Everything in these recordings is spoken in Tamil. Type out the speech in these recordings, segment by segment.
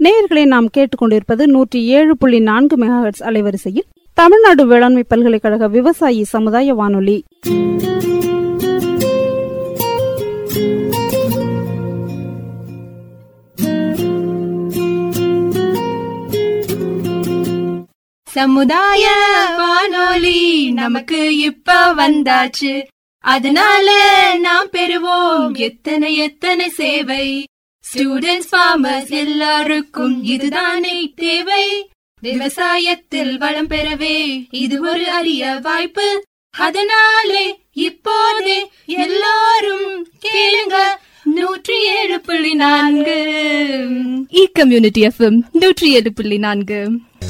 நேயர்களை நாம் கேட்டுக்கொண்டிருப்பது நூற்றி ஏழு புள்ளி நான்கு மெகாஹெட்ஸ் அலைவரிசையில் தமிழ்நாடு வேளாண்மை பல்கலைக்கழக விவசாயி சமுதாய வானொலி சமுதாய வானொலி நமக்கு இப்ப வந்தாச்சு அதனால நாம் பெறுவோம் எத்தனை எத்தனை சேவை ஸ்டூடெண்ட்ஸ் ஃபார்மர்ஸ் எல்லாருக்கும் இதுதானே தேவை விவசாயத்தில் வளம் பெறவே இது ஒரு அரிய வாய்ப்பு அதனாலே இப்போதே எல்லாரும் கேளுங்க நூற்றி ஏழு புள்ளி நான்கு இ கம்யூனிட்டி எஃப்எம் நூற்றி ஏழு புள்ளி நான்கு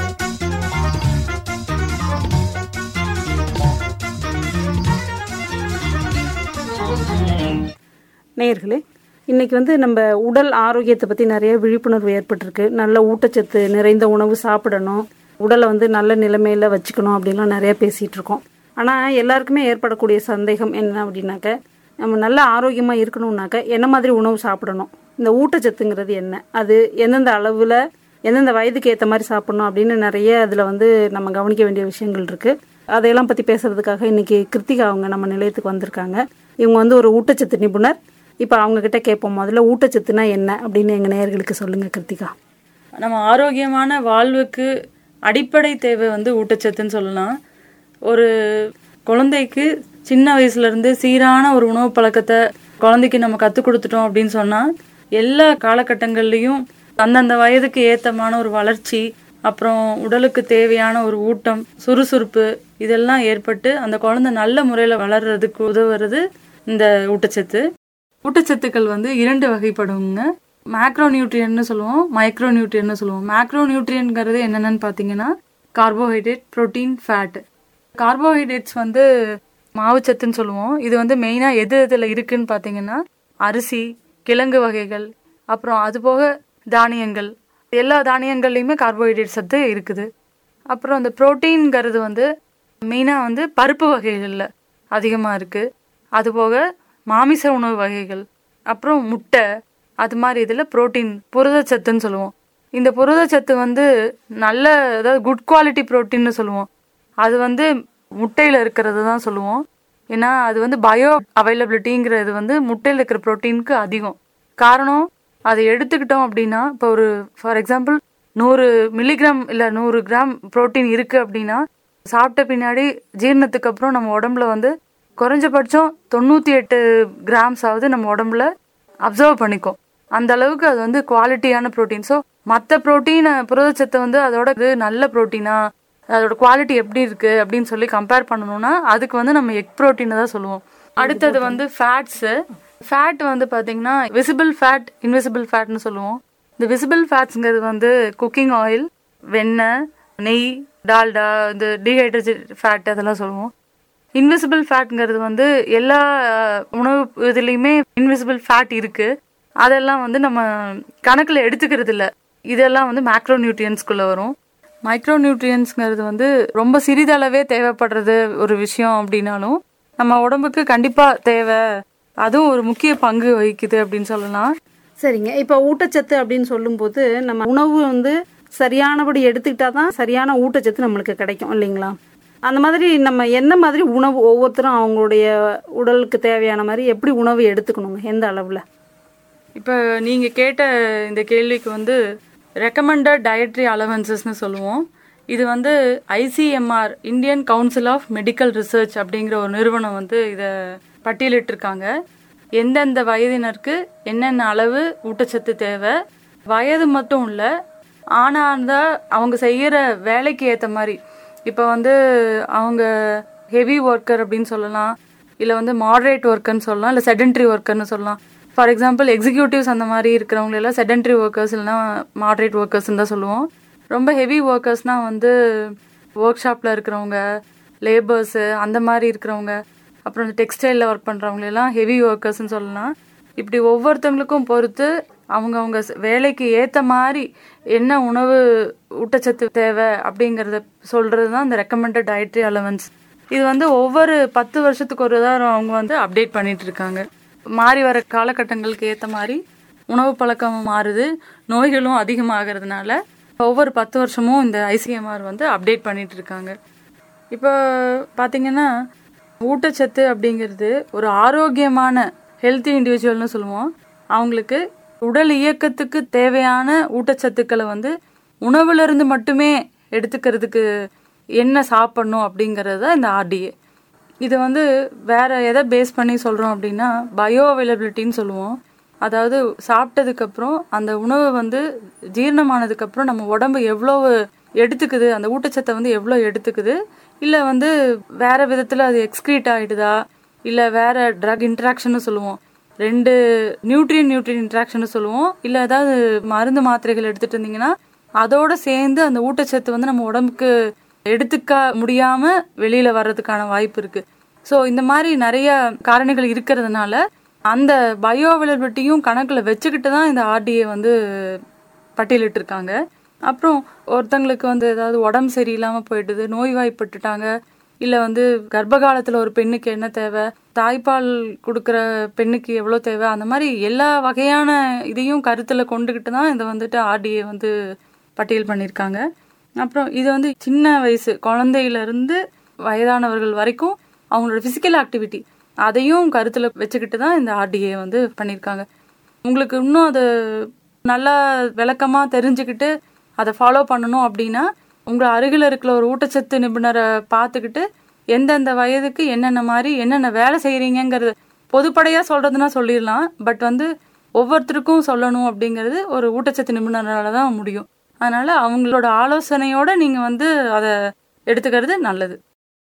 நேயர்களே இன்னைக்கு வந்து நம்ம உடல் ஆரோக்கியத்தை பற்றி நிறைய விழிப்புணர்வு ஏற்பட்டிருக்கு நல்ல ஊட்டச்சத்து நிறைந்த உணவு சாப்பிடணும் உடலை வந்து நல்ல நிலைமையில வச்சுக்கணும் அப்படின்லாம் நிறைய பேசிகிட்டு இருக்கோம் ஆனால் எல்லாருக்குமே ஏற்படக்கூடிய சந்தேகம் என்ன அப்படின்னாக்க நம்ம நல்ல ஆரோக்கியமாக இருக்கணும்னாக்க என்ன மாதிரி உணவு சாப்பிடணும் இந்த ஊட்டச்சத்துங்கிறது என்ன அது எந்தெந்த அளவில் எந்தெந்த வயதுக்கு ஏற்ற மாதிரி சாப்பிடணும் அப்படின்னு நிறைய அதில் வந்து நம்ம கவனிக்க வேண்டிய விஷயங்கள் இருக்குது அதையெல்லாம் பற்றி பேசுறதுக்காக இன்னைக்கு கிருத்திகா அவங்க நம்ம நிலையத்துக்கு வந்திருக்காங்க இவங்க வந்து ஒரு ஊட்டச்சத்து நிபுணர் இப்போ அவங்க கிட்ட கேட்போம் முதல்ல ஊட்டச்சத்துனா என்ன அப்படின்னு எங்கள் நேயர்களுக்கு சொல்லுங்க கிருத்திகா நம்ம ஆரோக்கியமான வாழ்வுக்கு அடிப்படை தேவை வந்து ஊட்டச்சத்துன்னு சொல்லலாம் ஒரு குழந்தைக்கு சின்ன வயசுல இருந்து சீரான ஒரு உணவு பழக்கத்தை குழந்தைக்கு நம்ம கற்றுக் கொடுத்துட்டோம் அப்படின்னு சொன்னா எல்லா காலகட்டங்கள்லையும் அந்தந்த வயதுக்கு ஏத்தமான ஒரு வளர்ச்சி அப்புறம் உடலுக்கு தேவையான ஒரு ஊட்டம் சுறுசுறுப்பு இதெல்லாம் ஏற்பட்டு அந்த குழந்தை நல்ல முறையில் வளர்றதுக்கு உதவுறது இந்த ஊட்டச்சத்து ஊட்டச்சத்துக்கள் வந்து இரண்டு வகைப்படுங்க மேக்ரோ நியூட்ரியன்னு சொல்லுவோம் மைக்ரோ நியூட்ரியன்னு சொல்லுவோம் மேக்ரோ நியூட்ரியன்ங்கிறது என்னென்னு பார்த்தீங்கன்னா கார்போஹைட்ரேட் புரோட்டீன் ஃபேட் கார்போஹைட்ரேட்ஸ் வந்து மாவுச்சத்துன்னு சொல்லுவோம் இது வந்து மெயினாக எது எதில் இருக்குன்னு பார்த்தீங்கன்னா அரிசி கிழங்கு வகைகள் அப்புறம் அது போக தானியங்கள் எல்லா தானியங்கள்லையுமே கார்போஹைட்ரேட் சத்து இருக்குது அப்புறம் அந்த புரோட்டீன்ங்கிறது வந்து மெயினாக வந்து பருப்பு வகைகளில் அதிகமாக இருக்குது அதுபோக மாமிச உணவு வகைகள் அப்புறம் முட்டை அது மாதிரி இதில் புரோட்டீன் புரதச்சத்துன்னு சொல்லுவோம் இந்த புரதச்சத்து வந்து நல்ல அதாவது குட் குவாலிட்டி புரோட்டீன்னு சொல்லுவோம் அது வந்து முட்டையில் இருக்கிறது தான் சொல்லுவோம் ஏன்னா அது வந்து பயோ அவைலபிலிட்டிங்கிறது வந்து முட்டையில் இருக்கிற புரோட்டீனுக்கு அதிகம் காரணம் அதை எடுத்துக்கிட்டோம் அப்படின்னா இப்போ ஒரு ஃபார் எக்ஸாம்பிள் நூறு மில்லிகிராம் இல்லை நூறு கிராம் புரோட்டீன் இருக்குது அப்படின்னா சாப்பிட்ட பின்னாடி ஜீரணத்துக்கு அப்புறம் நம்ம உடம்புல வந்து குறைஞ்சபட்சம் தொண்ணூற்றி எட்டு கிராம்ஸ் ஆகுது நம்ம உடம்புல அப்சர்வ் பண்ணிக்கும் அந்த அளவுக்கு அது வந்து குவாலிட்டியான ப்ரோட்டீன் ஸோ மற்ற ப்ரோட்டீனை புரதச்சத்தை வந்து அதோட இது நல்ல ப்ரோட்டீனா அதோட குவாலிட்டி எப்படி இருக்கு அப்படின்னு சொல்லி கம்பேர் பண்ணணும்னா அதுக்கு வந்து நம்ம எக் ப்ரோட்டீனை தான் சொல்லுவோம் அடுத்தது வந்து ஃபேட்ஸு ஃபேட் வந்து பார்த்தீங்கன்னா விசிபிள் ஃபேட் இன்விசிபிள் ஃபேட்னு சொல்லுவோம் இந்த விசிபிள் ஃபேட்ஸுங்கிறது வந்து குக்கிங் ஆயில் வெண்ணெய் நெய் டால்டா இந்த டீஹைட்ரேட்டட் ஃபேட் அதெல்லாம் சொல்லுவோம் இன்விசிபிள் ஃபேட்ங்கிறது வந்து எல்லா உணவு இதுலேயுமே இன்விசிபிள் ஃபேட் இருக்கு அதெல்லாம் வந்து நம்ம கணக்கில் எடுத்துக்கிறது இல்லை இதெல்லாம் வந்து மேக்ரோ நியூட்ரியன்ஸ்குள்ளே வரும் மைக்ரோ நியூட்ரியன்ஸ்ங்கிறது வந்து ரொம்ப சிறிதளவே தேவைப்படுறது ஒரு விஷயம் அப்படின்னாலும் நம்ம உடம்புக்கு கண்டிப்பாக தேவை அதுவும் ஒரு முக்கிய பங்கு வகிக்குது அப்படின்னு சொல்லலாம் சரிங்க இப்போ ஊட்டச்சத்து அப்படின்னு சொல்லும்போது நம்ம உணவு வந்து சரியானபடி எடுத்துக்கிட்டா தான் சரியான ஊட்டச்சத்து நம்மளுக்கு கிடைக்கும் இல்லைங்களா அந்த மாதிரி நம்ம என்ன மாதிரி உணவு ஒவ்வொருத்தரும் அவங்களுடைய உடலுக்கு தேவையான மாதிரி எப்படி உணவு எடுத்துக்கணுங்க எந்த அளவில் இப்போ நீங்கள் கேட்ட இந்த கேள்விக்கு வந்து ரெக்கமெண்டட் டயட்ரி அலவன்சஸ்னு சொல்லுவோம் இது வந்து ஐசிஎம்ஆர் இந்தியன் கவுன்சில் ஆஃப் மெடிக்கல் ரிசர்ச் அப்படிங்கிற ஒரு நிறுவனம் வந்து இதை பட்டியலிட்டிருக்காங்க எந்தெந்த வயதினருக்கு என்னென்ன அளவு ஊட்டச்சத்து தேவை வயது மட்டும் இல்லை ஆனால் இருந்தால் அவங்க செய்கிற வேலைக்கு ஏற்ற மாதிரி இப்போ வந்து அவங்க ஹெவி ஒர்க்கர் அப்படின்னு சொல்லலாம் இல்லை வந்து மாடரேட் ஒர்க்கர்னு சொல்லலாம் இல்லை செடென்ட்ரி ஒர்க்கர்னு சொல்லலாம் ஃபார் எக்ஸாம்பிள் எக்ஸிக்யூட்டிவ்ஸ் அந்த மாதிரி இருக்கிறவங்க எல்லாம் செடென்ட்ரி ஒர்க்கர்ஸ் இல்லைனா மாடரேட் ஒர்க்கர்ஸ்னு தான் சொல்லுவோம் ரொம்ப ஹெவி ஒர்க்கர்ஸ்னால் வந்து ஒர்க் ஷாப்பில் இருக்கிறவங்க லேபர்ஸு அந்த மாதிரி இருக்கிறவங்க அப்புறம் இந்த டெக்ஸ்டைலில் ஒர்க் பண்ணுறவங்க எல்லாம் ஹெவி ஒர்க்கர்ஸ்னு சொல்லலாம் இப்படி ஒவ்வொருத்தவங்களுக்கும் பொறுத்து அவங்கவுங்க வேலைக்கு ஏற்ற மாதிரி என்ன உணவு ஊட்டச்சத்து தேவை அப்படிங்கிறத சொல்கிறது தான் இந்த ரெக்கமெண்டட் டயட்ரி அலவன்ஸ் இது வந்து ஒவ்வொரு பத்து வருஷத்துக்கு ஒரு தான் அவங்க வந்து அப்டேட் பண்ணிட்டு இருக்காங்க மாறி வர காலகட்டங்களுக்கு ஏற்ற மாதிரி உணவு பழக்கம் மாறுது நோய்களும் அதிகமாகிறதுனால ஒவ்வொரு பத்து வருஷமும் இந்த ஐசிஎம்ஆர் வந்து அப்டேட் பண்ணிட்டு இருக்காங்க இப்போ பார்த்தீங்கன்னா ஊட்டச்சத்து அப்படிங்கிறது ஒரு ஆரோக்கியமான ஹெல்த்தி இண்டிவிஜுவல்னு சொல்லுவோம் அவங்களுக்கு உடல் இயக்கத்துக்கு தேவையான ஊட்டச்சத்துக்களை வந்து உணவுல இருந்து மட்டுமே எடுத்துக்கிறதுக்கு என்ன சாப்பிடணும் அப்படிங்கிறது தான் இந்த ஆர்டிஏ இது வந்து வேற எதை பேஸ் பண்ணி சொல்றோம் அப்படின்னா பயோ அவைலபிலிட்டின்னு சொல்லுவோம் அதாவது சாப்பிட்டதுக்கு அப்புறம் அந்த உணவு வந்து ஜீரணமானதுக்கு அப்புறம் நம்ம உடம்பு எவ்வளவு எடுத்துக்குது அந்த ஊட்டச்சத்தை வந்து எவ்வளோ எடுத்துக்குது இல்லை வந்து வேற விதத்தில் அது எக்ஸ்க்ரீட் ஆயிடுதா இல்லை வேற ட்ரக் இன்ட்ராக்ஷன் சொல்லுவோம் ரெண்டு நியூட்ரியன் நியூட்ரியன் இன்ட்ராக்ஷன் சொல்லுவோம் இல்லை ஏதாவது மருந்து மாத்திரைகள் எடுத்துட்டு இருந்தீங்கன்னா அதோட சேர்ந்து அந்த ஊட்டச்சத்து வந்து நம்ம உடம்புக்கு எடுத்துக்க முடியாம வெளியில வர்றதுக்கான வாய்ப்பு இருக்கு ஸோ இந்த மாதிரி நிறைய காரணிகள் இருக்கிறதுனால அந்த பயோ அவைலபிலிட்டியும் கணக்கில் வச்சுக்கிட்டு தான் இந்த ஆர்டிஏ வந்து பட்டியலிட்டு இருக்காங்க அப்புறம் ஒருத்தங்களுக்கு வந்து ஏதாவது உடம்பு சரியில்லாமல் போயிடுது நோய்வாய்ப்பட்டுட்டாங்க இல்லை வந்து கர்ப்ப காலத்தில் ஒரு பெண்ணுக்கு என்ன தேவை தாய்ப்பால் கொடுக்குற பெண்ணுக்கு எவ்வளோ தேவை அந்த மாதிரி எல்லா வகையான இதையும் கருத்தில் கொண்டுக்கிட்டு தான் இதை வந்துட்டு ஆர்டிஏ வந்து பட்டியல் பண்ணியிருக்காங்க அப்புறம் இது வந்து சின்ன வயசு குழந்தையிலேருந்து வயதானவர்கள் வரைக்கும் அவங்களோட ஃபிசிக்கல் ஆக்டிவிட்டி அதையும் கருத்தில் வச்சுக்கிட்டு தான் இந்த ஆர்டிஏ வந்து பண்ணியிருக்காங்க உங்களுக்கு இன்னும் அது நல்லா விளக்கமாக தெரிஞ்சுக்கிட்டு அதை ஃபாலோ பண்ணணும் அப்படின்னா உங்கள் அருகில் இருக்கிற ஒரு ஊட்டச்சத்து நிபுணரை பார்த்துக்கிட்டு எந்தெந்த வயதுக்கு என்னென்ன மாதிரி என்னென்ன வேலை செய்கிறீங்கிறது பொதுப்படையாக சொல்கிறதுனா சொல்லிடலாம் பட் வந்து ஒவ்வொருத்தருக்கும் சொல்லணும் அப்படிங்கிறது ஒரு ஊட்டச்சத்து நிபுணரால தான் முடியும் அதனால அவங்களோட ஆலோசனையோட நீங்கள் வந்து அதை எடுத்துக்கிறது நல்லது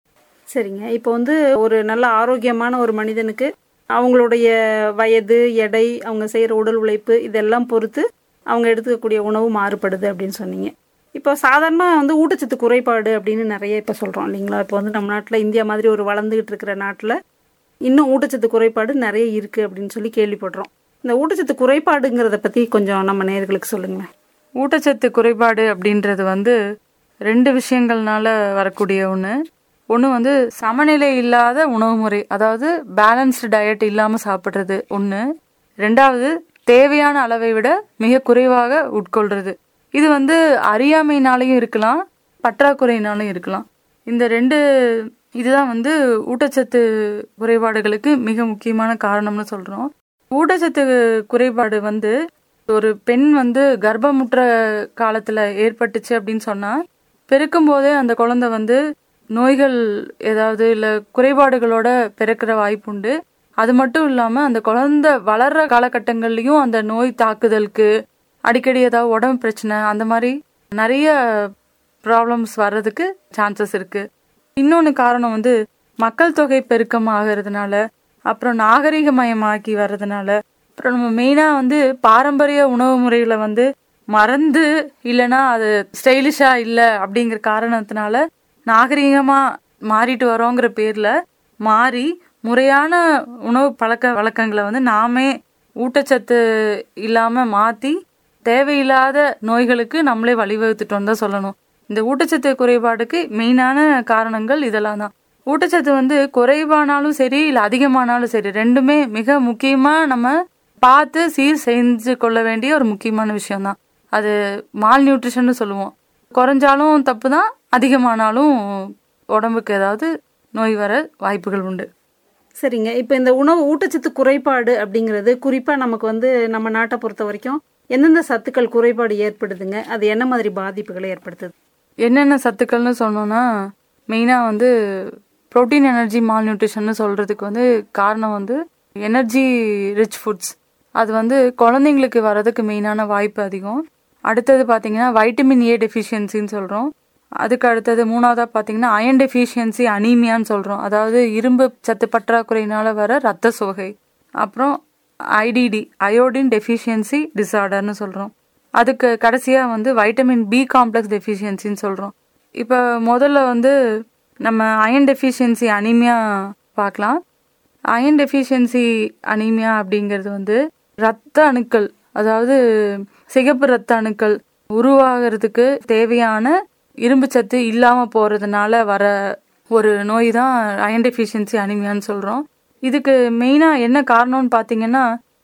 சரிங்க இப்போ வந்து ஒரு நல்ல ஆரோக்கியமான ஒரு மனிதனுக்கு அவங்களுடைய வயது எடை அவங்க செய்கிற உடல் உழைப்பு இதெல்லாம் பொறுத்து அவங்க எடுத்துக்கக்கூடிய உணவு மாறுபடுது அப்படின்னு சொன்னீங்க இப்போ சாதாரணமாக வந்து ஊட்டச்சத்து குறைபாடு அப்படின்னு நிறைய இப்போ சொல்கிறோம் இல்லைங்களா இப்போ வந்து நம்ம நாட்டில் இந்தியா மாதிரி ஒரு வளர்ந்துகிட்டு இருக்கிற நாட்டில் இன்னும் ஊட்டச்சத்து குறைபாடு நிறைய இருக்குது அப்படின்னு சொல்லி கேள்விப்படுறோம் இந்த ஊட்டச்சத்து குறைபாடுங்கிறத பற்றி கொஞ்சம் நம்ம நேயர்களுக்கு சொல்லுங்களேன் ஊட்டச்சத்து குறைபாடு அப்படின்றது வந்து ரெண்டு விஷயங்கள்னால வரக்கூடிய ஒன்று ஒன்று வந்து சமநிலை இல்லாத உணவு முறை அதாவது பேலன்ஸ்டு டயட் இல்லாமல் சாப்பிட்றது ஒன்று ரெண்டாவது தேவையான அளவை விட மிக குறைவாக உட்கொள்றது இது வந்து அறியாமைனாலையும் இருக்கலாம் பற்றாக்குறையினாலும் இருக்கலாம் இந்த ரெண்டு இதுதான் வந்து ஊட்டச்சத்து குறைபாடுகளுக்கு மிக முக்கியமான காரணம்னு சொல்கிறோம் ஊட்டச்சத்து குறைபாடு வந்து ஒரு பெண் வந்து கர்ப்பமுற்ற காலத்தில் ஏற்பட்டுச்சு அப்படின்னு சொன்னால் பிறக்கும் போதே அந்த குழந்தை வந்து நோய்கள் ஏதாவது இல்லை குறைபாடுகளோட பிறக்கிற வாய்ப்புண்டு அது மட்டும் இல்லாமல் அந்த குழந்தை வளர்ற காலகட்டங்கள்லையும் அந்த நோய் தாக்குதலுக்கு அடிக்கடி ஏதாவது உடம்பு பிரச்சனை அந்த மாதிரி நிறைய ப்ராப்ளம்ஸ் வர்றதுக்கு சான்சஸ் இருக்கு இன்னொன்று காரணம் வந்து மக்கள் தொகை பெருக்கம் ஆகிறதுனால அப்புறம் நாகரிகமயமாக்கி வர்றதுனால அப்புறம் நம்ம மெயினாக வந்து பாரம்பரிய உணவு முறைகளை வந்து மறந்து இல்லைன்னா அது ஸ்டைலிஷா இல்லை அப்படிங்கிற காரணத்தினால நாகரிகமா மாறிட்டு வரோங்கிற பேர்ல மாறி முறையான உணவு பழக்க வழக்கங்களை வந்து நாமே ஊட்டச்சத்து இல்லாம மாத்தி தேவையில்லாத நோய்களுக்கு நம்மளே வழிவகுத்துட்டோம் தான் சொல்லணும் இந்த ஊட்டச்சத்து குறைபாடுக்கு மெயினான காரணங்கள் இதெல்லாம் தான் ஊட்டச்சத்து வந்து குறைவானாலும் சரி இல்லை அதிகமானாலும் சரி ரெண்டுமே மிக முக்கியமா நம்ம பார்த்து சீர் செஞ்சு கொள்ள வேண்டிய ஒரு முக்கியமான விஷயம்தான் அது மால் நியூட்ரிஷன் சொல்லுவோம் குறைஞ்சாலும் தப்பு தான் அதிகமானாலும் உடம்புக்கு ஏதாவது நோய் வர வாய்ப்புகள் உண்டு சரிங்க இப்போ இந்த உணவு ஊட்டச்சத்து குறைபாடு அப்படிங்கிறது குறிப்பாக நமக்கு வந்து நம்ம நாட்டை பொறுத்த வரைக்கும் எந்தெந்த சத்துக்கள் குறைபாடு ஏற்படுதுங்க அது என்ன மாதிரி பாதிப்புகளை ஏற்படுத்துது என்னென்ன சத்துக்கள்னு சொன்னோம்னா மெயினாக வந்து ப்ரோட்டீன் எனர்ஜி மால் நியூட்ரிஷன் சொல்கிறதுக்கு வந்து காரணம் வந்து எனர்ஜி ரிச் ஃபுட்ஸ் அது வந்து குழந்தைங்களுக்கு வர்றதுக்கு மெயினான வாய்ப்பு அதிகம் அடுத்தது பார்த்தீங்கன்னா வைட்டமின் ஏ டெஃபிஷியன்சின்னு சொல்கிறோம் அதுக்கு அடுத்தது மூணாவதாக பார்த்தீங்கன்னா அயன் டெஃபிஷியன்சி அனீமியான்னு சொல்கிறோம் அதாவது இரும்பு சத்து பற்றாக்குறையினால வர ரத்த சோகை அப்புறம் ஐடிடி அயோடின் டெஃபிஷியன்சி டிசார்டர்னு சொல்கிறோம் அதுக்கு கடைசியாக வந்து வைட்டமின் பி காம்ப்ளெக்ஸ் டெஃபிஷியன்சின்னு சொல்கிறோம் இப்போ முதல்ல வந்து நம்ம அயன் டெஃபிஷியன்சி அனீமியா பார்க்கலாம் அயன் டெஃபிஷியன்சி அனீமியா அப்படிங்கிறது வந்து ரத்த அணுக்கள் அதாவது சிகப்பு ரத்த அணுக்கள் உருவாகிறதுக்கு தேவையான இரும்பு சத்து இல்லாமல் போகிறதுனால வர ஒரு நோய் தான் அயன் டெஃபிஷியன்சி அனிமியான்னு சொல்கிறோம் இதுக்கு மெயினாக என்ன காரணம்னு பார்த்தீங்கன்னா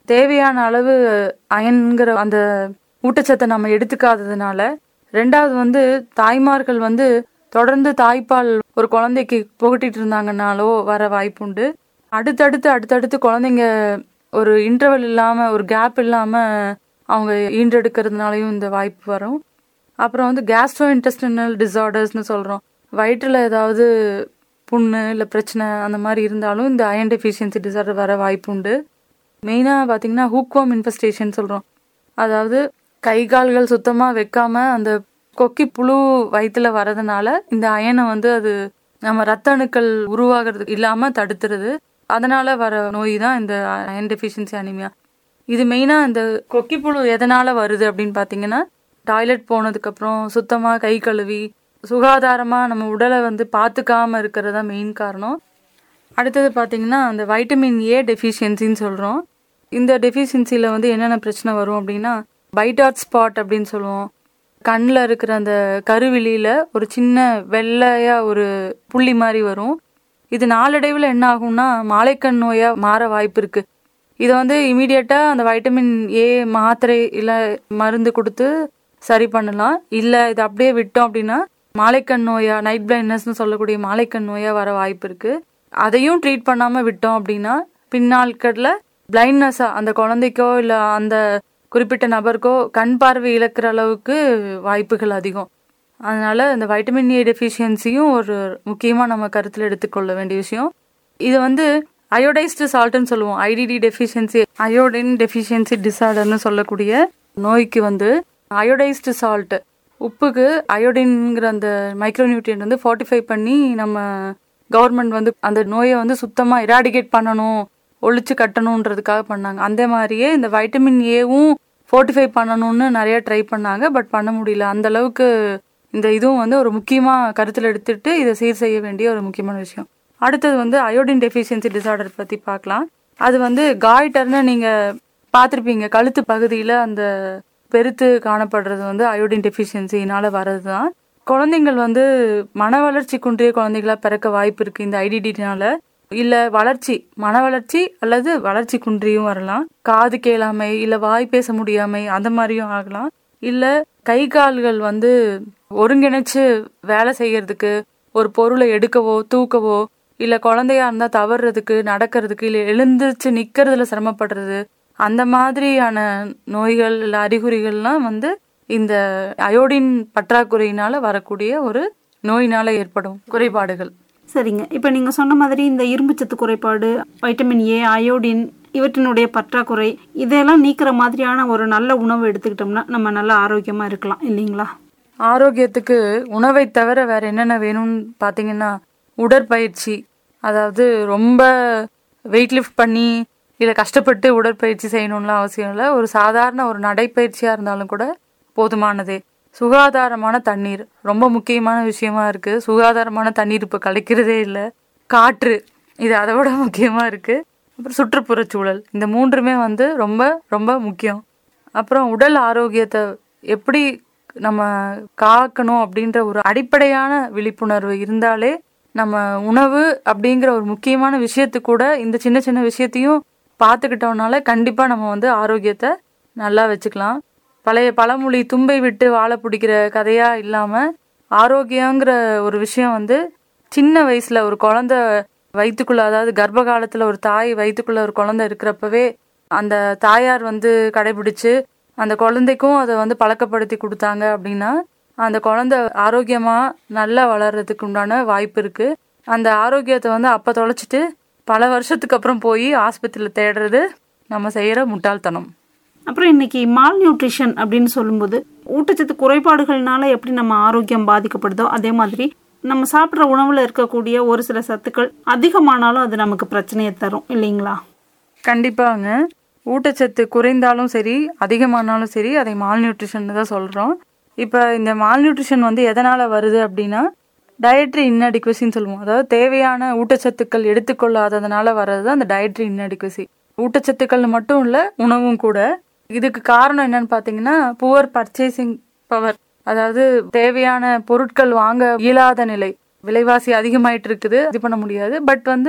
தேவையான அளவு அயன்கிற அந்த ஊட்டச்சத்தை நம்ம எடுத்துக்காததுனால ரெண்டாவது வந்து தாய்மார்கள் வந்து தொடர்ந்து தாய்ப்பால் ஒரு குழந்தைக்கு புகட்டிட்டு இருந்தாங்கனாலோ வர வாய்ப்புண்டு அடுத்தடுத்து அடுத்தடுத்து குழந்தைங்க ஒரு இன்டர்வல் இல்லாம ஒரு கேப் இல்லாம அவங்க ஈன்றெடுக்கிறதுனாலையும் இந்த வாய்ப்பு வரும் அப்புறம் வந்து கேஸ்ட்ரோ இன்டெஸ்டினல் டிசார்டர்ஸ்னு சொல்றோம் வயிற்றுல ஏதாவது புண்ணு இல்லை பிரச்சனை அந்த மாதிரி இருந்தாலும் இந்த அயன் டெஃபிஷியன்சி டிசார்டர் வர வாய்ப்பு உண்டு மெயினாக பார்த்தீங்கன்னா ஹூக்வாம் இன்ஃபெஸ்டேஷன் சொல்கிறோம் அதாவது கை கால்கள் சுத்தமாக வைக்காம அந்த கொக்கி புழு வயிற்றுல வரதுனால இந்த அயனை வந்து அது நம்ம ரத்த அணுக்கள் உருவாகிறது இல்லாமல் தடுத்துருது அதனால வர நோய் தான் இந்த அயன் டெஃபிஷியன்சி அனிமியா இது மெயினாக இந்த கொக்கி புழு எதனால வருது அப்படின்னு பார்த்தீங்கன்னா டாய்லெட் போனதுக்கப்புறம் சுத்தமாக கை கழுவி சுகாதாரமாக நம்ம உடலை வந்து பார்த்துக்காம இருக்கிறது தான் மெயின் காரணம் அடுத்தது பார்த்தீங்கன்னா அந்த வைட்டமின் ஏ டெஃபிஷியன்சின்னு சொல்கிறோம் இந்த டெஃபிஷியன்சியில் வந்து என்னென்ன பிரச்சனை வரும் அப்படின்னா பைட்டாட் ஸ்பாட் அப்படின்னு சொல்லுவோம் கண்ணில் இருக்கிற அந்த கருவிழியில் ஒரு சின்ன வெள்ளையாக ஒரு புள்ளி மாதிரி வரும் இது நாளடைவில் என்ன ஆகும்னா மாலைக்கண் நோயாக மாற வாய்ப்பு இருக்குது இதை வந்து இமீடியட்டாக அந்த வைட்டமின் ஏ மாத்திரை இல்லை மருந்து கொடுத்து சரி பண்ணலாம் இல்லை இதை அப்படியே விட்டோம் அப்படின்னா மாலைக்கண் நோயா நைட் பிளைண்ட்னஸ்னு சொல்லக்கூடிய மாலைக்கண் நோயா வர வாய்ப்பு இருக்கு அதையும் ட்ரீட் பண்ணாமல் விட்டோம் அப்படின்னா பின்னாட்களில் பிளைண்ட்னஸாக அந்த குழந்தைக்கோ இல்லை அந்த குறிப்பிட்ட நபருக்கோ கண் பார்வை இழக்கிற அளவுக்கு வாய்ப்புகள் அதிகம் அதனால இந்த வைட்டமின் ஏ டெஃபிஷியன்சியும் ஒரு முக்கியமாக நம்ம கருத்தில் எடுத்துக்கொள்ள வேண்டிய விஷயம் இது வந்து அயோடைஸ்டு சால்ட்னு சொல்லுவோம் ஐடிடி டெஃபிஷியன்சி அயோடின் டெஃபிஷியன்சி டிசார்டர்னு சொல்லக்கூடிய நோய்க்கு வந்து அயோடைஸ்டு சால்ட் உப்புக்கு அயோடின்ங்கிற அந்த மைக்ரோநியூட்ரியன்ட் வந்து ஃபார்ட்டிஃபை பண்ணி நம்ம கவர்மெண்ட் வந்து அந்த நோயை வந்து சுத்தமாக இராடிகேட் பண்ணணும் ஒழிச்சு கட்டணுன்றதுக்காக பண்ணாங்க அந்த மாதிரியே இந்த வைட்டமின் ஏவும் ஃபோர்ட்டிஃபை பண்ணணும்னு நிறைய ட்ரை பண்ணாங்க பட் பண்ண முடியல அந்த அளவுக்கு இந்த இதுவும் வந்து ஒரு முக்கியமாக கருத்தில் எடுத்துட்டு இதை சீர் செய்ய வேண்டிய ஒரு முக்கியமான விஷயம் அடுத்தது வந்து அயோடின் டெஃபிஷியன்சி டிசார்டர் பற்றி பார்க்கலாம் அது வந்து காய்டர்னு நீங்கள் பார்த்துருப்பீங்க கழுத்து பகுதியில் அந்த பெருத்து காணப்படுறது வந்து அயோடின் டெஃபிஷியன்சினால வர்றது தான் குழந்தைங்கள் வந்து மன வளர்ச்சி குன்றிய குழந்தைகளா பிறக்க வாய்ப்பு இருக்கு இந்த ஐடிடினால இல்ல வளர்ச்சி மன வளர்ச்சி அல்லது வளர்ச்சி குன்றியும் வரலாம் காது கேளாமை இல்ல வாய் பேச முடியாமை அந்த மாதிரியும் ஆகலாம் இல்ல கை கால்கள் வந்து ஒருங்கிணைச்சு வேலை செய்யறதுக்கு ஒரு பொருளை எடுக்கவோ தூக்கவோ இல்ல குழந்தையா இருந்தா தவறுறதுக்கு நடக்கிறதுக்கு இல்ல எழுந்திருச்சு நிக்கிறதுல சிரமப்படுறது அந்த மாதிரியான நோய்கள் இல்ல அறிகுறிகள்லாம் வந்து இந்த அயோடின் பற்றாக்குறையினால வரக்கூடிய ஒரு நோயினால ஏற்படும் குறைபாடுகள் சரிங்க இப்போ நீங்கள் சொன்ன மாதிரி இந்த இரும்புச்சத்து குறைபாடு வைட்டமின் ஏ அயோடின் இவற்றினுடைய பற்றாக்குறை இதெல்லாம் நீக்கிற மாதிரியான ஒரு நல்ல உணவு எடுத்துக்கிட்டோம்னா நம்ம நல்ல ஆரோக்கியமாக இருக்கலாம் இல்லைங்களா ஆரோக்கியத்துக்கு உணவை தவிர வேற என்னென்ன வேணும்னு பார்த்தீங்கன்னா உடற்பயிற்சி அதாவது ரொம்ப வெயிட் லிஃப்ட் பண்ணி இல்லை கஷ்டப்பட்டு உடற்பயிற்சி செய்யணும்லாம் அவசியம் இல்லை ஒரு சாதாரண ஒரு நடைப்பயிற்சியாக இருந்தாலும் கூட போதுமானதே சுகாதாரமான தண்ணீர் ரொம்ப முக்கியமான விஷயமா இருக்கு சுகாதாரமான தண்ணீர் இப்போ கிடைக்கிறதே இல்லை காற்று இது அதை விட முக்கியமாக இருக்கு அப்புறம் சுற்றுப்புறச் சூழல் இந்த மூன்றுமே வந்து ரொம்ப ரொம்ப முக்கியம் அப்புறம் உடல் ஆரோக்கியத்தை எப்படி நம்ம காக்கணும் அப்படின்ற ஒரு அடிப்படையான விழிப்புணர்வு இருந்தாலே நம்ம உணவு அப்படிங்கிற ஒரு முக்கியமான விஷயத்து கூட இந்த சின்ன சின்ன விஷயத்தையும் பார்த்துக்கிட்டோம்னால கண்டிப்பாக நம்ம வந்து ஆரோக்கியத்தை நல்லா வச்சுக்கலாம் பழைய பழமொழி தும்பை விட்டு வாழை பிடிக்கிற கதையா இல்லாமல் ஆரோக்கியங்கிற ஒரு விஷயம் வந்து சின்ன வயசுல ஒரு குழந்தை வயிற்றுக்குள்ள அதாவது கர்ப்ப காலத்துல ஒரு தாய் வயிற்றுக்குள்ள ஒரு குழந்தை இருக்கிறப்பவே அந்த தாயார் வந்து கடைபிடிச்சு அந்த குழந்தைக்கும் அதை வந்து பழக்கப்படுத்தி கொடுத்தாங்க அப்படின்னா அந்த குழந்தை ஆரோக்கியமா நல்லா வளர்றதுக்கு உண்டான வாய்ப்பு இருக்கு அந்த ஆரோக்கியத்தை வந்து அப்ப தொலைச்சிட்டு பல வருஷத்துக்கு அப்புறம் போய் ஆஸ்பத்திரியில் தேடுறது நம்ம செய்யற முட்டாள்தனம் அப்புறம் இன்னைக்கு மால் நியூட்ரிஷன் அப்படின்னு சொல்லும்போது ஊட்டச்சத்து குறைபாடுகள்னால எப்படி நம்ம ஆரோக்கியம் பாதிக்கப்படுதோ அதே மாதிரி நம்ம சாப்பிட்ற உணவில் இருக்கக்கூடிய ஒரு சில சத்துக்கள் அதிகமானாலும் அது நமக்கு பிரச்சனையை தரும் இல்லைங்களா கண்டிப்பாங்க ஊட்டச்சத்து குறைந்தாலும் சரி அதிகமானாலும் சரி அதை மால் நியூட்ரிஷன் தான் சொல்கிறோம் இப்போ இந்த மால் நியூட்ரிஷன் வந்து எதனால் வருது அப்படின்னா டயட்ரி இன்னடிக்வசின்னு சொல்லுவோம் அதாவது தேவையான ஊட்டச்சத்துக்கள் எடுத்துக்கொள்ளாததுனால வர்றது தான் அந்த டயட்ரி இன்னடிக்வசி ஊட்டச்சத்துக்கள் மட்டும் இல்லை உணவும் கூட இதுக்கு காரணம் என்னன்னு பார்த்தீங்கன்னா புவர் பர்ச்சேசிங் பவர் அதாவது தேவையான பொருட்கள் வாங்க இயலாத நிலை விலைவாசி அதிகமாயிட்டு இருக்குது இது பண்ண முடியாது பட் வந்து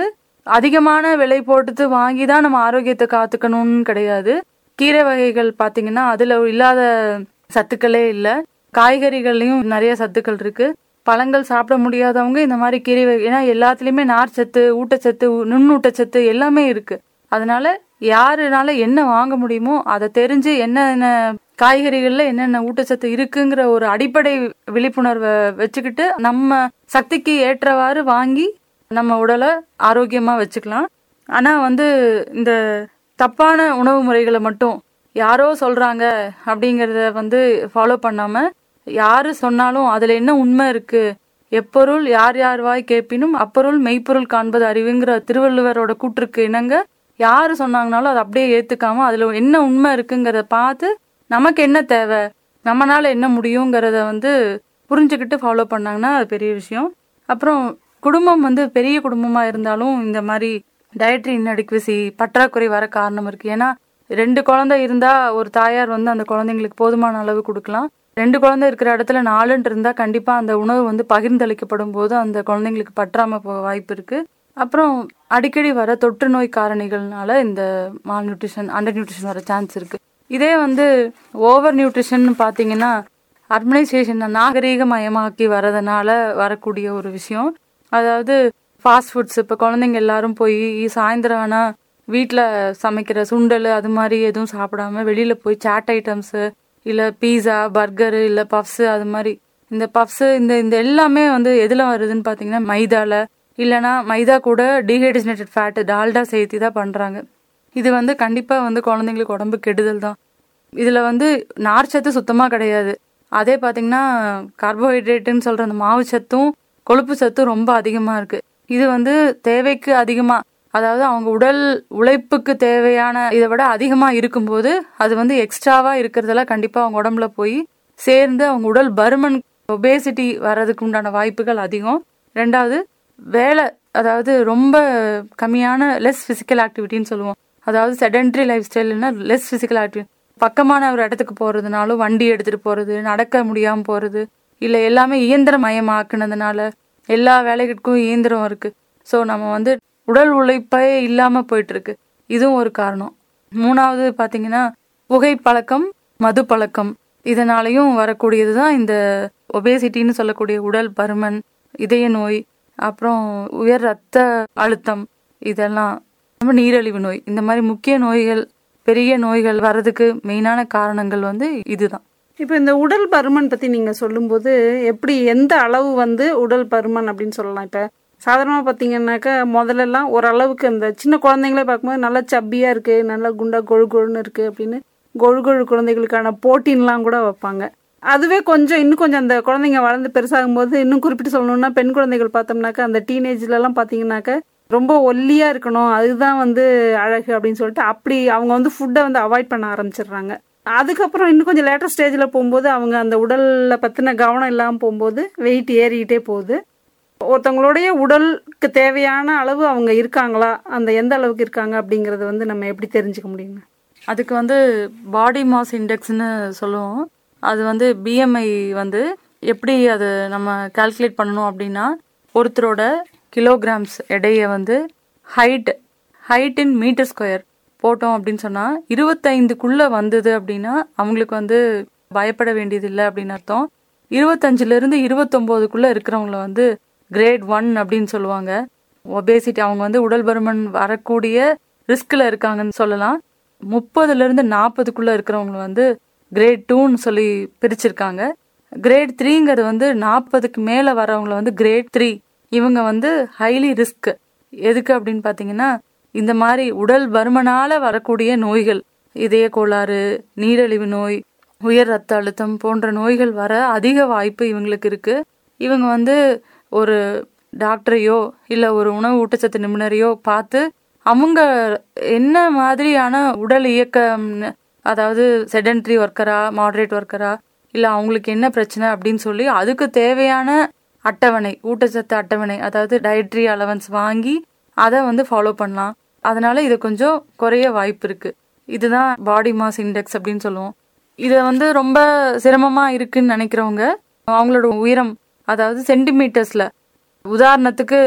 அதிகமான விலை போட்டு வாங்கி தான் நம்ம ஆரோக்கியத்தை காத்துக்கணும்னு கிடையாது கீரை வகைகள் பாத்தீங்கன்னா அதுல இல்லாத சத்துக்களே இல்ல காய்கறிகள்லயும் நிறைய சத்துக்கள் இருக்கு பழங்கள் சாப்பிட முடியாதவங்க இந்த மாதிரி கீரை வகை ஏன்னா எல்லாத்துலயுமே நார் சத்து ஊட்டச்சத்து நுண்ணூட்டச்சத்து எல்லாமே இருக்கு அதனால யாருனால என்ன வாங்க முடியுமோ அதை தெரிஞ்சு என்னென்ன காய்கறிகள்ல என்னென்ன ஊட்டச்சத்து இருக்குங்கிற ஒரு அடிப்படை விழிப்புணர்வை வச்சுக்கிட்டு நம்ம சக்திக்கு ஏற்றவாறு வாங்கி நம்ம உடலை ஆரோக்கியமா வச்சுக்கலாம் ஆனா வந்து இந்த தப்பான உணவு முறைகளை மட்டும் யாரோ சொல்றாங்க அப்படிங்கறத வந்து ஃபாலோ பண்ணாம யாரு சொன்னாலும் அதுல என்ன உண்மை இருக்கு எப்பொருள் யார் யார் வாய் கேட்பினும் அப்பொருள் மெய்ப்பொருள் காண்பது அறிவுங்கிற திருவள்ளுவரோட கூற்றுக்கு இணங்க யாரு சொன்னாங்கனாலும் அதை அப்படியே ஏத்துக்காம அதுல என்ன உண்மை இருக்குங்கிறத பார்த்து நமக்கு என்ன தேவை நம்மனால என்ன முடியுங்கிறத வந்து புரிஞ்சுக்கிட்டு ஃபாலோ பண்ணாங்கன்னா அது பெரிய விஷயம் அப்புறம் குடும்பம் வந்து பெரிய குடும்பமா இருந்தாலும் இந்த மாதிரி டயட்ரி இன்அடிக்வசி பற்றாக்குறை வர காரணம் இருக்கு ஏன்னா ரெண்டு குழந்தை இருந்தா ஒரு தாயார் வந்து அந்த குழந்தைங்களுக்கு போதுமான அளவு கொடுக்கலாம் ரெண்டு குழந்தை இருக்கிற இடத்துல நாலுன்னு இருந்தா கண்டிப்பா அந்த உணவு வந்து பகிர்ந்தளிக்கப்படும் போது அந்த குழந்தைங்களுக்கு பற்றாம போக வாய்ப்பு இருக்கு அப்புறம் அடிக்கடி வர தொற்று நோய் காரணிகள்னால இந்த மால் நியூட்ரிஷன் அண்டர் நியூட்ரிஷன் வர சான்ஸ் இருக்கு இதே வந்து ஓவர் நியூட்ரிஷன் பாத்தீங்கன்னா அர்பனைசேஷன் நாகரீகமயமாக்கி வரதுனால வரக்கூடிய ஒரு விஷயம் அதாவது ஃபாஸ்ட் ஃபுட்ஸ் இப்போ குழந்தைங்க எல்லாரும் போய் சாயந்தரம் ஆனா வீட்டில் சமைக்கிற சுண்டல் அது மாதிரி எதுவும் சாப்பிடாம வெளியில போய் சாட் ஐட்டம்ஸு இல்லை பீஸா பர்கரு இல்லை பஃப்ஸு அது மாதிரி இந்த பஃப்ஸு இந்த இந்த எல்லாமே வந்து எதில் வருதுன்னு பார்த்தீங்கன்னா மைதால இல்லைனா மைதா கூட டீஹைட்ரேட்டட் ஃபேட் டால்டா சேர்த்து தான் பண்ணுறாங்க இது வந்து கண்டிப்பாக வந்து குழந்தைங்களுக்கு உடம்பு கெடுதல் தான் இதில் வந்து நார்ச்சத்து சுத்தமாக கிடையாது அதே பார்த்தீங்கன்னா கார்போஹைட்ரேட்டுன்னு சொல்கிற அந்த மாவு சத்தும் கொழுப்பு சத்தும் ரொம்ப அதிகமாக இருக்கு இது வந்து தேவைக்கு அதிகமாக அதாவது அவங்க உடல் உழைப்புக்கு தேவையான இதை விட அதிகமாக இருக்கும்போது அது வந்து எக்ஸ்ட்ராவா இருக்கிறதெல்லாம் கண்டிப்பாக அவங்க உடம்புல போய் சேர்ந்து அவங்க உடல் பருமன் ஒபேசிட்டி வர்றதுக்கு உண்டான வாய்ப்புகள் அதிகம் ரெண்டாவது வேலை அதாவது ரொம்ப கம்மியான லெஸ் பிசிக்கல் ஆக்டிவிட்டின்னு சொல்லுவோம் அதாவது செடென்ட்ரி லைஃப் ஸ்டைல்னா லெஸ் பிசிக்கல் ஆக்டிவிட்டி பக்கமான ஒரு இடத்துக்கு போறதுனாலும் வண்டி எடுத்துட்டு போறது நடக்க முடியாம போறது இல்ல எல்லாமே இயந்திரமயமாக்குனதுனால எல்லா வேலைகளுக்கும் இயந்திரம் இருக்கு ஸோ நம்ம வந்து உடல் உழைப்பே இல்லாம போயிட்டு இருக்கு இதுவும் ஒரு காரணம் மூணாவது பாத்தீங்கன்னா புகை பழக்கம் மது பழக்கம் இதனாலையும் வரக்கூடியது தான் இந்த ஒபேசிட்டின்னு சொல்லக்கூடிய உடல் பருமன் இதய நோய் அப்புறம் உயர் ரத்த அழுத்தம் இதெல்லாம் நம்ம நீரிழிவு நோய் இந்த மாதிரி முக்கிய நோய்கள் பெரிய நோய்கள் வர்றதுக்கு மெயினான காரணங்கள் வந்து இதுதான் இப்போ இந்த உடல் பருமன் பத்தி நீங்க சொல்லும்போது எப்படி எந்த அளவு வந்து உடல் பருமன் அப்படின்னு சொல்லலாம் இப்ப சாதாரணமா பாத்தீங்கன்னாக்கா முதல்லலாம் ஓரளவுக்கு அந்த சின்ன குழந்தைங்களே பார்க்கும்போது நல்லா சப்பியா இருக்கு நல்லா குண்டா கொழு கொழுன்னு இருக்கு அப்படின்னு கொழு கொழு குழந்தைகளுக்கான போட்டின்லாம் கூட வைப்பாங்க அதுவே கொஞ்சம் இன்னும் கொஞ்சம் அந்த குழந்தைங்க வளர்ந்து பெருசாகும் போது இன்னும் குறிப்பிட்டு சொல்லணும்னா பெண் குழந்தைகள் பார்த்தோம்னாக்கா அந்த டீனேஜ்ல எல்லாம் பாத்தீங்கன்னாக்கா ரொம்ப ஒல்லியா இருக்கணும் அதுதான் வந்து அழகு அப்படின்னு சொல்லிட்டு அப்படி அவங்க வந்து ஃபுட்டை வந்து அவாய்ட் பண்ண ஆரம்பிச்சிடுறாங்க அதுக்கப்புறம் இன்னும் கொஞ்சம் லேட்டர் ஸ்டேஜில் போகும்போது அவங்க அந்த உடல்ல பத்தின கவனம் இல்லாமல் போகும்போது வெயிட் ஏறிக்கிட்டே போகுது ஒருத்தவங்களுடைய உடலுக்கு தேவையான அளவு அவங்க இருக்காங்களா அந்த எந்த அளவுக்கு இருக்காங்க அப்படிங்கறது வந்து நம்ம எப்படி தெரிஞ்சுக்க முடியுங்க அதுக்கு வந்து பாடி மாஸ் இண்டெக்ஸ்னு சொல்லுவோம் அது வந்து பிஎம்ஐ வந்து எப்படி அது நம்ம கால்குலேட் பண்ணணும் அப்படின்னா ஒருத்தரோட கிலோகிராம்ஸ் எடையை வந்து height height in metre square போட்டோம் அப்படின்னு சொன்னா இருபத்தைந்துக்குள்ள வந்தது அப்படின்னா அவங்களுக்கு வந்து பயப்பட வேண்டியது இல்லை அப்படின்னு அர்த்தம் இருபத்தஞ்சுல இருந்து இருபத்தொன்பதுக்குள்ள இருக்கிறவங்கள வந்து கிரேட் ஒன் அப்படின்னு சொல்லுவாங்க ஒபேசிட்டி அவங்க வந்து உடல் பருமன் வரக்கூடிய ரிஸ்க்ல இருக்காங்கன்னு சொல்லலாம் முப்பதுல இருந்து நாற்பதுக்குள்ள இருக்கிறவங்க வந்து கிரேட் டூன்னு சொல்லி பிரிச்சிருக்காங்க கிரேட் த்ரீங்கிறது வந்து நாற்பதுக்கு மேல வரவங்கள வந்து கிரேட் த்ரீ இவங்க வந்து ஹைலி ரிஸ்க் எதுக்கு அப்படின்னு பாத்தீங்கன்னா இந்த மாதிரி உடல் பருமனால வரக்கூடிய நோய்கள் இதய கோளாறு நீரிழிவு நோய் உயர் ரத்த அழுத்தம் போன்ற நோய்கள் வர அதிக வாய்ப்பு இவங்களுக்கு இருக்கு இவங்க வந்து ஒரு டாக்டரையோ இல்ல ஒரு உணவு ஊட்டச்சத்து நிபுணரையோ பார்த்து அவங்க என்ன மாதிரியான உடல் இயக்கம் அதாவது செடன்ட்ரி ஒர்க்கரா மாடரேட் ஒர்க்கரா இல்ல அவங்களுக்கு என்ன பிரச்சனை அப்படின்னு சொல்லி அதுக்கு தேவையான அட்டவணை ஊட்டச்சத்து அட்டவணை அதாவது டயட்ரி அலவன்ஸ் வாங்கி அதை வந்து ஃபாலோ பண்ணலாம் அதனால இது கொஞ்சம் குறைய வாய்ப்பு இருக்கு இதுதான் பாடி மாஸ் இண்டெக்ஸ் அப்படின்னு சொல்லுவோம் இது வந்து ரொம்ப சிரமமா இருக்குன்னு நினைக்கிறவங்க அவங்களோட உயரம் அதாவது சென்டிமீட்டர்ஸ்ல உதாரணத்துக்கு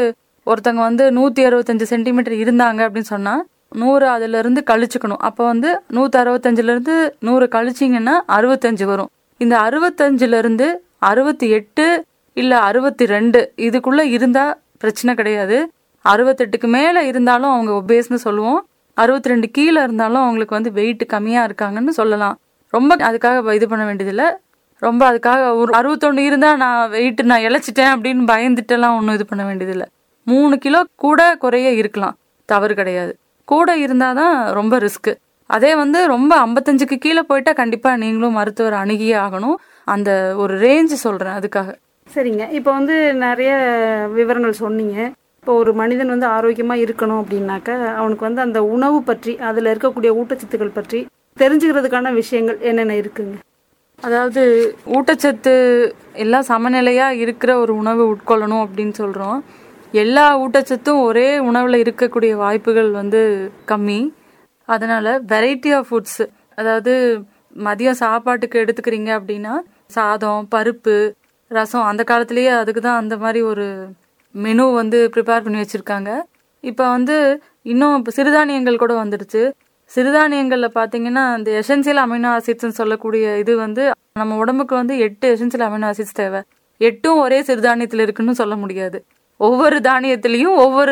ஒருத்தங்க வந்து நூத்தி அறுபத்தஞ்சு சென்டிமீட்டர் இருந்தாங்க அப்படின்னு சொன்னா நூறு அதுல இருந்து கழிச்சுக்கணும் அப்போ வந்து நூத்தி அறுபத்தஞ்சுல இருந்து நூறு கழிச்சிங்கன்னா அறுபத்தஞ்சு வரும் இந்த அறுபத்தஞ்சுல இருந்து அறுபத்தி எட்டு இல்ல அறுபத்தி ரெண்டு இதுக்குள்ள இருந்தா பிரச்சனை கிடையாது அறுபத்தெட்டுக்கு மேல இருந்தாலும் அவங்க ஒபேஸ்னு சொல்லுவோம் அறுபத்தி ரெண்டு கீழே இருந்தாலும் அவங்களுக்கு வந்து வெயிட் கம்மியா இருக்காங்கன்னு சொல்லலாம் ரொம்ப அதுக்காக இது பண்ண வேண்டியதில்ல ரொம்ப அதுக்காக ஒரு அறுபத்தொன்னு இருந்தா நான் வெயிட் நான் இழைச்சிட்டேன் அப்படின்னு பயந்துட்டெல்லாம் ஒன்றும் இது பண்ண வேண்டியதில்லை மூணு கிலோ கூட குறைய இருக்கலாம் தவறு கிடையாது கூட இருந்தாதான் ரொம்ப ரிஸ்க் அதே வந்து ரொம்ப ஐம்பத்தஞ்சுக்கு கீழே போயிட்டா கண்டிப்பா நீங்களும் மருத்துவர் அணுகியே ஆகணும் அந்த ஒரு ரேஞ்ச் சொல்றேன் அதுக்காக சரிங்க இப்போ வந்து நிறைய விவரங்கள் சொன்னீங்க இப்போ ஒரு மனிதன் வந்து ஆரோக்கியமாக இருக்கணும் அப்படின்னாக்க அவனுக்கு வந்து அந்த உணவு பற்றி அதில் இருக்கக்கூடிய ஊட்டச்சத்துக்கள் பற்றி தெரிஞ்சுக்கிறதுக்கான விஷயங்கள் என்னென்ன இருக்குங்க அதாவது ஊட்டச்சத்து எல்லாம் சமநிலையா இருக்கிற ஒரு உணவு உட்கொள்ளணும் அப்படின்னு சொல்றோம் எல்லா ஊட்டச்சத்தும் ஒரே உணவுல இருக்கக்கூடிய வாய்ப்புகள் வந்து கம்மி அதனால வெரைட்டி ஆஃப் ஃபுட்ஸ் அதாவது மதியம் சாப்பாட்டுக்கு எடுத்துக்கிறீங்க அப்படின்னா சாதம் பருப்பு ரசம் அந்த காலத்திலேயே அதுக்கு தான் அந்த மாதிரி ஒரு மெனு வந்து ப்ரிப்பேர் பண்ணி வச்சிருக்காங்க இப்போ வந்து இன்னும் இப்போ சிறுதானியங்கள் கூட வந்துடுச்சு சிறுதானியங்கள்ல பாத்தீங்கன்னா இந்த எசென்சியல் அமினோ ஆசிட்ஸ்னு சொல்லக்கூடிய இது வந்து நம்ம உடம்புக்கு வந்து எட்டு எசென்சியல் அமினோ ஆசிட்ஸ் தேவை எட்டும் ஒரே சிறுதானியத்துல இருக்குன்னு சொல்ல முடியாது ஒவ்வொரு தானியத்திலையும் ஒவ்வொரு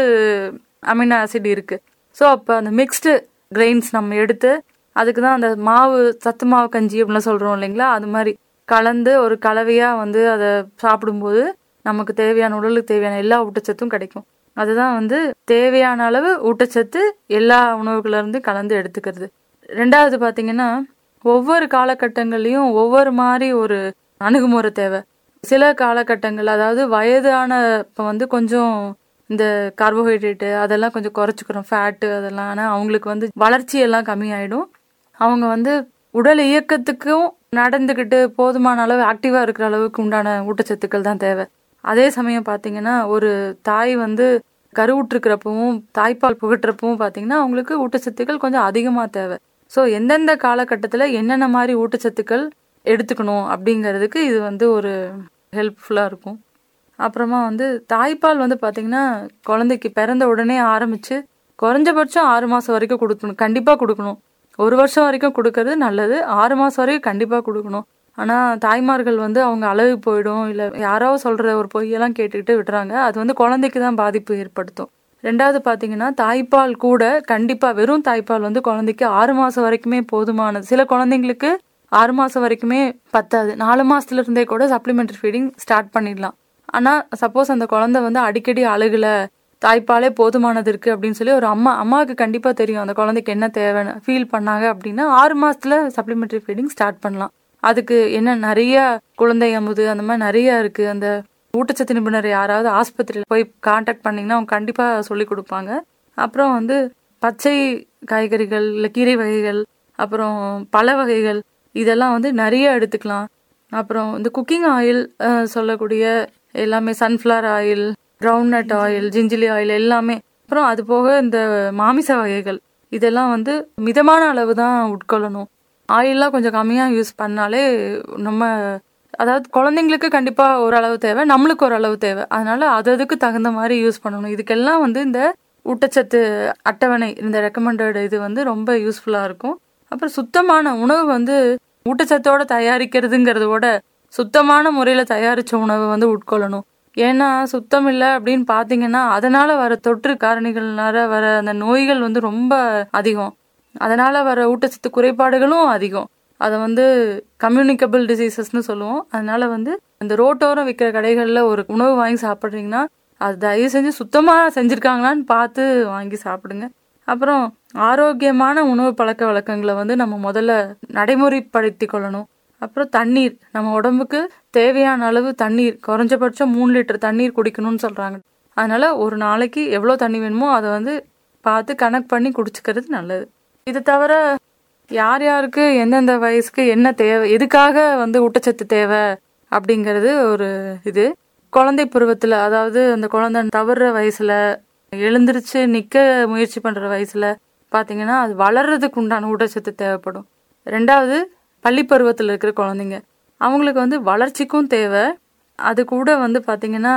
அமினோ ஆசிட் இருக்கு ஸோ அப்போ அந்த மிக்ஸ்டு கிரெயின்ஸ் நம்ம எடுத்து அதுக்கு தான் அந்த மாவு சத்து மாவு கஞ்சி அப்படிலாம் சொல்றோம் இல்லைங்களா அது மாதிரி கலந்து ஒரு கலவையா வந்து அதை சாப்பிடும்போது நமக்கு தேவையான உடலுக்கு தேவையான எல்லா ஊட்டச்சத்தும் கிடைக்கும் அதுதான் வந்து தேவையான அளவு ஊட்டச்சத்து எல்லா உணவுகள்ல இருந்து கலந்து எடுத்துக்கிறது ரெண்டாவது பாத்தீங்கன்னா ஒவ்வொரு காலகட்டங்கள்லயும் ஒவ்வொரு மாதிரி ஒரு அணுகுமுறை தேவை சில காலகட்டங்கள் அதாவது வயதான இப்போ வந்து கொஞ்சம் இந்த கார்போஹைட்ரேட்டு அதெல்லாம் கொஞ்சம் குறைச்சிக்கிறோம் ஃபேட்டு அதெல்லாம் ஆனால் அவங்களுக்கு வந்து வளர்ச்சி எல்லாம் கம்மியாயிடும் அவங்க வந்து உடல் இயக்கத்துக்கும் நடந்துக்கிட்டு போதுமான அளவு ஆக்டிவா இருக்கிற அளவுக்கு உண்டான ஊட்டச்சத்துக்கள் தான் தேவை அதே சமயம் பாத்தீங்கன்னா ஒரு தாய் வந்து கருவுற்றிருக்கிறப்பவும் தாய்ப்பால் புகட்டுறப்பவும் பாத்தீங்கன்னா அவங்களுக்கு ஊட்டச்சத்துக்கள் கொஞ்சம் அதிகமா தேவை ஸோ எந்தெந்த காலகட்டத்தில் என்னென்ன மாதிரி ஊட்டச்சத்துக்கள் எடுத்துக்கணும் அப்படிங்கிறதுக்கு இது வந்து ஒரு ஹெல்ப்ஃபுல்லாக இருக்கும் அப்புறமா வந்து தாய்ப்பால் வந்து பாத்தீங்கன்னா குழந்தைக்கு பிறந்த உடனே ஆரம்பிச்சு குறைஞ்சபட்சம் ஆறு மாசம் வரைக்கும் கொடுக்கணும் கண்டிப்பா கொடுக்கணும் ஒரு வருஷம் வரைக்கும் கொடுக்கறது நல்லது ஆறு மாசம் வரைக்கும் கண்டிப்பா கொடுக்கணும் ஆனா தாய்மார்கள் வந்து அவங்க அளவு போயிடும் இல்ல யாரோ சொல்ற ஒரு பொய்யெல்லாம் கேட்டுக்கிட்டு விடுறாங்க அது வந்து குழந்தைக்கு தான் பாதிப்பு ஏற்படுத்தும் ரெண்டாவது பாத்தீங்கன்னா தாய்ப்பால் கூட கண்டிப்பா வெறும் தாய்ப்பால் வந்து குழந்தைக்கு ஆறு மாசம் வரைக்குமே போதுமானது சில குழந்தைங்களுக்கு ஆறு மாசம் வரைக்குமே பத்தாது நாலு மாசத்துல இருந்தே கூட சப்ளிமெண்டரி ஃபீடிங் ஸ்டார்ட் பண்ணிடலாம் ஆனா சப்போஸ் அந்த குழந்தை வந்து அடிக்கடி அழுகல தாய்ப்பாலே போதுமானது இருக்கு அப்படின்னு சொல்லி ஒரு அம்மா அம்மாவுக்கு கண்டிப்பா தெரியும் அந்த குழந்தைக்கு என்ன தேவைன்னு ஃபீல் பண்ணாங்க அப்படின்னா ஆறு மாசத்துல சப்ளிமெண்டரி ஃபீடிங் ஸ்டார்ட் பண்ணலாம் அதுக்கு என்ன நிறைய குழந்தை அமுது அந்த மாதிரி நிறைய இருக்கு அந்த ஊட்டச்சத்து நிபுணர் யாராவது ஆஸ்பத்திரியில் போய் காண்டாக்ட் பண்ணீங்கன்னா அவங்க கண்டிப்பா சொல்லி கொடுப்பாங்க அப்புறம் வந்து பச்சை காய்கறிகள் இல்லை கீரை வகைகள் அப்புறம் பழ வகைகள் இதெல்லாம் வந்து நிறைய எடுத்துக்கலாம் அப்புறம் இந்த குக்கிங் ஆயில் சொல்லக்கூடிய எல்லாமே sunflower oil groundnut oil gingelly oil எல்லாமே அப்புறம் அது போக இந்த மாமிச வகைகள் இதெல்லாம் வந்து மிதமான அளவு தான் உட்கொள்ளணும் ஆயில்லாம் கொஞ்சம் கம்மியாக யூஸ் பண்ணாலே நம்ம அதாவது குழந்தைங்களுக்கு கண்டிப்பாக ஓரளவு தேவை நம்மளுக்கு ஓரளவு தேவை அதனால அது அதுக்கு தகுந்த மாதிரி யூஸ் பண்ணணும் இதுக்கெல்லாம் வந்து இந்த ஊட்டச்சத்து அட்டவணை இந்த ரெக்கமெண்டட் இது வந்து ரொம்ப யூஸ்ஃபுல்லாக இருக்கும் அப்புறம் சுத்தமான உணவு வந்து ஊட்டச்சத்தோட தயாரிக்கிறதுங்கிறத விட சுத்தமான முறையில தயாரிச்ச உணவை வந்து உட்கொள்ளணும் ஏன்னா சுத்தம் இல்லை அப்படின்னு பாத்தீங்கன்னா அதனால வர தொற்று காரணிகள்னால வர அந்த நோய்கள் வந்து ரொம்ப அதிகம் அதனால வர ஊட்டச்சத்து குறைபாடுகளும் அதிகம் அதை வந்து கம்யூனிகபிள் டிசீசஸ்னு சொல்லுவோம் அதனால வந்து இந்த ரோட்டோரம் விற்கிற கடைகள்ல ஒரு உணவு வாங்கி சாப்பிட்றீங்கன்னா அது தயவு செஞ்சு சுத்தமா செஞ்சிருக்காங்களான்னு பார்த்து வாங்கி சாப்பிடுங்க அப்புறம் ஆரோக்கியமான உணவு பழக்க வழக்கங்களை வந்து நம்ம முதல்ல நடைமுறைப்படுத்தி கொள்ளணும் அப்புறம் தண்ணீர் நம்ம உடம்புக்கு தேவையான அளவு தண்ணீர் குறைஞ்சபட்சம் மூணு லிட்டர் தண்ணீர் குடிக்கணும்னு சொல்றாங்க அதனால ஒரு நாளைக்கு எவ்வளோ தண்ணி வேணுமோ அதை வந்து பார்த்து கனெக்ட் பண்ணி குடிச்சுக்கிறது நல்லது இது தவிர யார் யாருக்கு எந்தெந்த வயசுக்கு என்ன தேவை எதுக்காக வந்து ஊட்டச்சத்து தேவை அப்படிங்கிறது ஒரு இது குழந்தை பருவத்தில் அதாவது அந்த குழந்தை தவறுற வயசுல எழுந்திருச்சு நிக்க முயற்சி பண்ற வயசுல பாத்தீங்கன்னா அது வளர்றதுக்கு உண்டான ஊட்டச்சத்து தேவைப்படும் ரெண்டாவது பள்ளி பருவத்தில் இருக்கிற குழந்தைங்க அவங்களுக்கு வந்து வளர்ச்சிக்கும் தேவை அது கூட வந்து பாத்தீங்கன்னா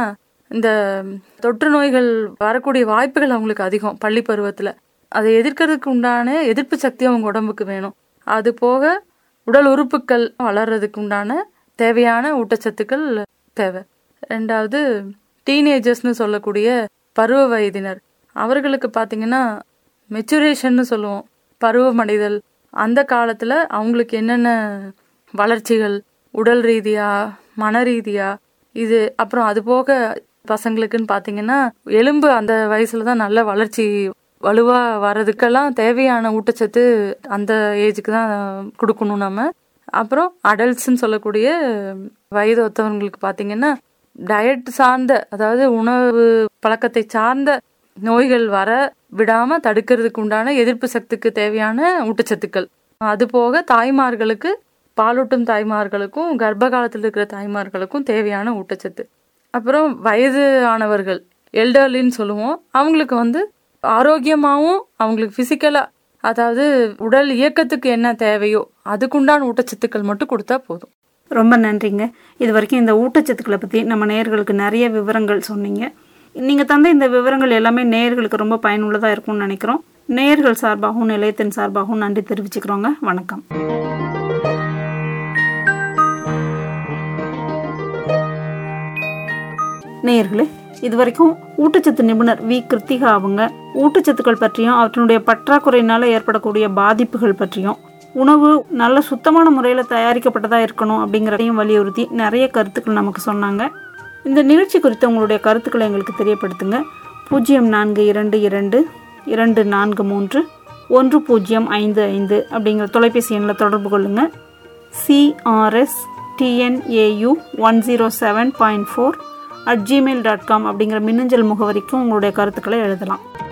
இந்த தொற்று நோய்கள் வரக்கூடிய வாய்ப்புகள் அவங்களுக்கு அதிகம் பள்ளி பருவத்தில் அதை எதிர்க்கிறதுக்கு உண்டான எதிர்ப்பு சக்தி அவங்க உடம்புக்கு வேணும் அது போக உடல் உறுப்புகள் வளர்றதுக்கு உண்டான தேவையான ஊட்டச்சத்துக்கள் தேவை ரெண்டாவது டீனேஜர்ஸ்னு சொல்லக்கூடிய பருவ வயதினர் அவர்களுக்கு பார்த்தீங்கன்னா மெச்சுரேஷன்னு சொல்லுவோம் பருவமடைதல் அந்த காலத்தில் அவங்களுக்கு என்னென்ன வளர்ச்சிகள் உடல் ரீதியா மன ரீதியா இது அப்புறம் அது போக பசங்களுக்குன்னு பார்த்தீங்கன்னா எலும்பு அந்த வயசுல தான் நல்ல வளர்ச்சி வலுவா வர்றதுக்கெல்லாம் தேவையான ஊட்டச்சத்து அந்த ஏஜுக்கு தான் கொடுக்கணும் நம்ம அப்புறம் அடல்ட்ஸ்ன்னு சொல்லக்கூடிய வயது ஒத்தவங்களுக்கு பார்த்தீங்கன்னா டயட் சார்ந்த அதாவது உணவு பழக்கத்தை சார்ந்த நோய்கள் வர விடாம தடுக்கிறதுக்கு உண்டான எதிர்ப்பு சக்திக்கு தேவையான ஊட்டச்சத்துக்கள் அது போக தாய்மார்களுக்கு பாலூட்டும் தாய்மார்களுக்கும் கர்ப்ப காலத்தில் இருக்கிற தாய்மார்களுக்கும் தேவையான ஊட்டச்சத்து அப்புறம் வயது ஆனவர்கள் எல்டர்லின்னு சொல்லுவோம் அவங்களுக்கு வந்து ஆரோக்கியமாகவும் அவங்களுக்கு ஃபிசிக்கலா அதாவது உடல் இயக்கத்துக்கு என்ன தேவையோ அதுக்குண்டான ஊட்டச்சத்துக்கள் மட்டும் கொடுத்தா போதும் ரொம்ப நன்றிங்க இது வரைக்கும் இந்த ஊட்டச்சத்துக்களை பற்றி நம்ம நேயர்களுக்கு நிறைய விவரங்கள் சொன்னீங்க நீங்கள் தந்த இந்த விவரங்கள் எல்லாமே நேயர்களுக்கு ரொம்ப பயனுள்ளதாக இருக்கும்னு நினைக்கிறோம் நேயர்கள் சார்பாகவும் நிலையத்தின் சார்பாகவும் நன்றி தெரிவிச்சுக்கிறோங்க வணக்கம் நேயர்களே இது வரைக்கும் ஊட்டச்சத்து நிபுணர் வி கிருத்திகா அவங்க ஊட்டச்சத்துக்கள் பற்றியும் அவற்றினுடைய பற்றாக்குறையினால ஏற்படக்கூடிய பாதிப்புகள் பற்றியும் உணவு நல்ல சுத்தமான முறையில் தயாரிக்கப்பட்டதாக இருக்கணும் அப்படிங்கிறதையும் வலியுறுத்தி நிறைய கருத்துக்கள் நமக்கு சொன்னாங்க இந்த நிகழ்ச்சி குறித்த உங்களுடைய கருத்துக்களை எங்களுக்கு தெரியப்படுத்துங்க பூஜ்ஜியம் நான்கு இரண்டு இரண்டு இரண்டு நான்கு மூன்று ஒன்று பூஜ்ஜியம் ஐந்து ஐந்து அப்படிங்கிற தொலைபேசி எண்ணில் தொடர்பு கொள்ளுங்கள் CRS TNAU one zero seven point four at Gmail dot com அப்படிங்கிற மின்னஞ்சல் முகவரிக்கும் உங்களுடைய கருத்துக்களை எழுதலாம்